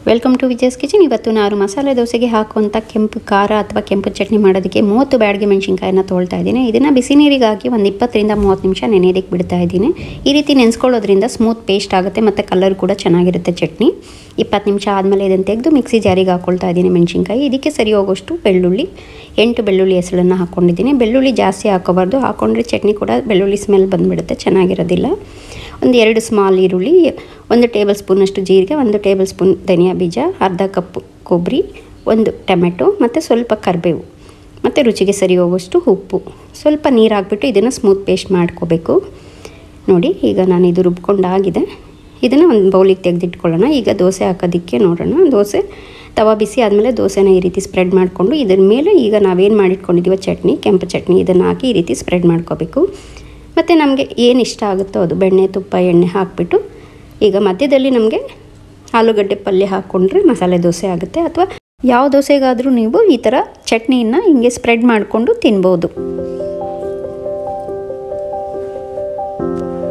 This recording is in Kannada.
ವೆಲ್ಕಮ್ ಟು ವಿಜಯಸ್ ಕಿಚನ್ ಇವತ್ತು ನಾನು ಮಸಾಲೆ ದೋಸೆಗೆ ಹಾಕುವಂಥ ಕೆಂಪು ಖಾರ ಅಥವಾ ಕೆಂಪು ಚಟ್ನಿ ಮಾಡೋದಕ್ಕೆ ಮೂವತ್ತು ಬ್ಯಾಡ್ಗೆ ಮೆಣಸಿನ್ಕಾಯಿನ ತೊಳ್ತಾ ಇದ್ದೀನಿ ಇದನ್ನು ಬಿಸಿ ನೀರಿಗೆ ಹಾಕಿ ಒಂದು ಇಪ್ಪತ್ತರಿಂದ ಮೂವತ್ತು ನಿಮಿಷ ನೆನೆಯೋದಕ್ಕೆ ಬಿಡ್ತಾ ಇದ್ದೀನಿ ಈ ರೀತಿ ನೆನೆಸ್ಕೊಳ್ಳೋದ್ರಿಂದ ಸ್ಮೂತ್ ಪೇಸ್ಟ್ ಆಗುತ್ತೆ ಮತ್ತು ಕಲರ್ ಕೂಡ ಚೆನ್ನಾಗಿರುತ್ತೆ ಚಟ್ನಿ ಇಪ್ಪತ್ತು ನಿಮಿಷ ಆದಮೇಲೆ ಇದನ್ನು ತೆಗೆದು ಮಿಕ್ಸಿ ಜಾರಿಗೆ ಹಾಕ್ಕೊಳ್ತಾ ಇದ್ದೀನಿ ಮೆಣಸಿನ್ಕಾಯಿ ಇದಕ್ಕೆ ಸರಿ ಹೋಗೋಷ್ಟು ಬೆಳ್ಳುಳ್ಳಿ ಎಂಟು ಬೆಳ್ಳುಳ್ಳಿ ಹೆಸಳನ್ನು ಹಾಕ್ಕೊಂಡಿದ್ದೀನಿ ಬೆಳ್ಳುಳ್ಳಿ ಜಾಸ್ತಿ ಹಾಕೋಬಾರ್ದು ಹಾಕ್ಕೊಂಡ್ರೆ ಚಟ್ನಿ ಕೂಡ ಬೆಳ್ಳುಳ್ಳಿ ಸ್ಮೆಲ್ ಬಂದುಬಿಡುತ್ತೆ ಚೆನ್ನಾಗಿರೋದಿಲ್ಲ ಒಂದು ಎರಡು ಸ್ಮಾಲ್ ಈರುಳ್ಳಿ ಒಂದು ಟೇಬಲ್ ಸ್ಪೂನಷ್ಟು ಜೀರಿಗೆ ಒಂದು ಟೇಬಲ್ ಸ್ಪೂನ್ ಧನಿಯಾ ಬೀಜ ಅರ್ಧ ಕಪ್ಪು ಕೊಬ್ಬರಿ ಒಂದು ಟೊಮೆಟೊ ಮತ್ತು ಸ್ವಲ್ಪ ಕರಿಬೇವು ಮತ್ತು ರುಚಿಗೆ ಸರಿ ಹೋಗೋಷ್ಟು ಉಪ್ಪು ಸ್ವಲ್ಪ ನೀರು ಹಾಕ್ಬಿಟ್ಟು ಇದನ್ನು ಸ್ಮೂತ್ ಪೇಸ್ಟ್ ಮಾಡ್ಕೋಬೇಕು ನೋಡಿ ಈಗ ನಾನು ಇದು ರುಬ್ಕೊಂಡಾಗಿದೆ ಇದನ್ನು ಒಂದು ಬೌಲಿಗೆ ತೆಗೆದಿಟ್ಕೊಳ್ಳೋಣ ಈಗ ದೋಸೆ ಹಾಕೋದಕ್ಕೆ ನೋಡೋಣ ದೋಸೆ ತವಾ ಬಿಸಿ ಆದಮೇಲೆ ದೋಸೆನ ಈ ರೀತಿ ಸ್ಪ್ರೆಡ್ ಮಾಡಿಕೊಂಡು ಇದ್ರ ಮೇಲೆ ಈಗ ನಾವೇನು ಮಾಡಿಟ್ಕೊಂಡಿದ್ದೀವೋ ಚಟ್ನಿ ಕೆಂಪು ಚಟ್ನಿ ಇದನ್ನು ಹಾಕಿ ಈ ರೀತಿ ಸ್ಪ್ರೆಡ್ ಮಾಡ್ಕೋಬೇಕು ಮತ್ತು ನಮಗೆ ಏನು ಇಷ್ಟ ಆಗುತ್ತೋ ಅದು ಬೆಣ್ಣೆ ತುಪ್ಪ ಎಣ್ಣೆ ಹಾಕಿಬಿಟ್ಟು ಈಗ ಮಧ್ಯದಲ್ಲಿ ನಮಗೆ ಆಲೂಗಡ್ಡೆ ಪಲ್ಯ ಹಾಕ್ಕೊಂಡ್ರೆ ಮಸಾಲೆ ದೋಸೆ ಆಗುತ್ತೆ ಅಥವಾ ಯಾವ ದೋಸೆಗಾದರೂ ನೀವು ಈ ಥರ ಚಟ್ನಿಯನ್ನು ಹಿಂಗೆ ಸ್ಪ್ರೆಡ್ ಮಾಡಿಕೊಂಡು ತಿನ್ಬೋದು